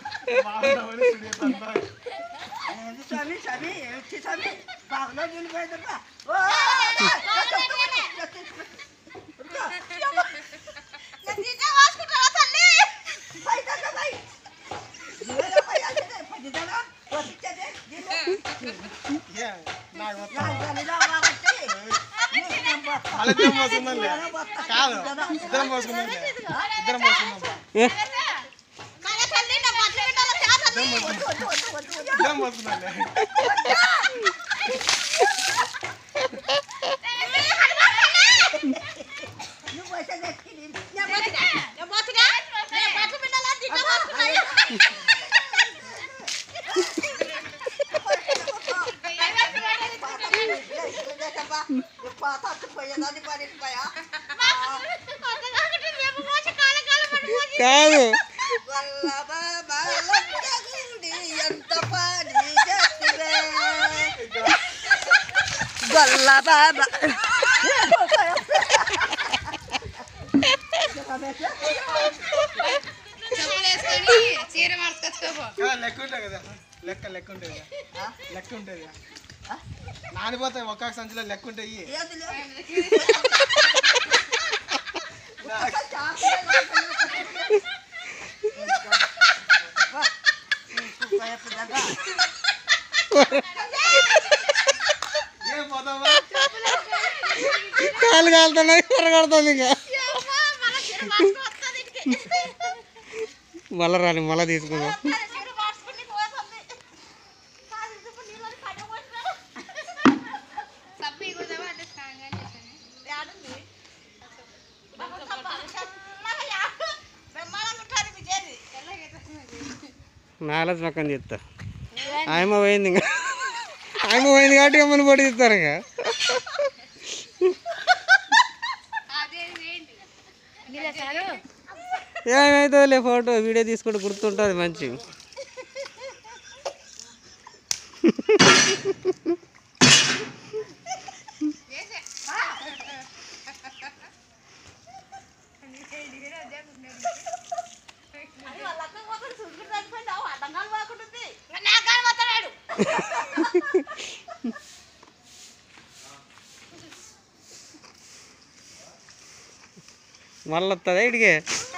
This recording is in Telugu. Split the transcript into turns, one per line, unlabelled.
ఏంది స్వామి స్వామి ఏంటి స్వామి బాగులో నిలిపోయిందమ్మా
మళ్ళీ ఇద్దరం పోసుకుందాం కాదు ఇద్దరం పోసుకుందాం ఇద్దరం పోసుకుందాం
ఏ,
ఇద్దరం పోసుకుందాం
కాదు
గల్లా బాబా
చీర మార్చుకొచ్చుకోపో
కదా, లెక్క ఉంటుంది కదా లెక్క లెక్క ఉంటుంది కదా లెక్క ఉంటుంది కదా నానిపోతాయి ఒక్కొక్క సంచిలో లెక్క ఉంటాయి ఏం పోతావా
కాలు కాలుతున్నాయి ఎరగడుతుంది ఇంకా మళ్ళా రాని మళ్ళా తీసుకుందాం
సబ్బు ఇగుడదావా అంటే స్ట్రాంగ్ అని చెప్పాను
నాలెడ్జ్ పక్కన చెప్తా ఆయమ్మ పోయింది ఇంకా ఆయమ్మ పోయింది కాబట్టి అమ్మని పొడి తీస్తారు ఇంకా
అదే ఏంటి నీళ్ళ సారు
ఏమైతే లే ఫోటో వీడియో తీసుకుంటే గుర్తుంటుంది మంచి
నాకాడ పోతున్నాడు
మళ్ళీ వస్తుందా ఇడికి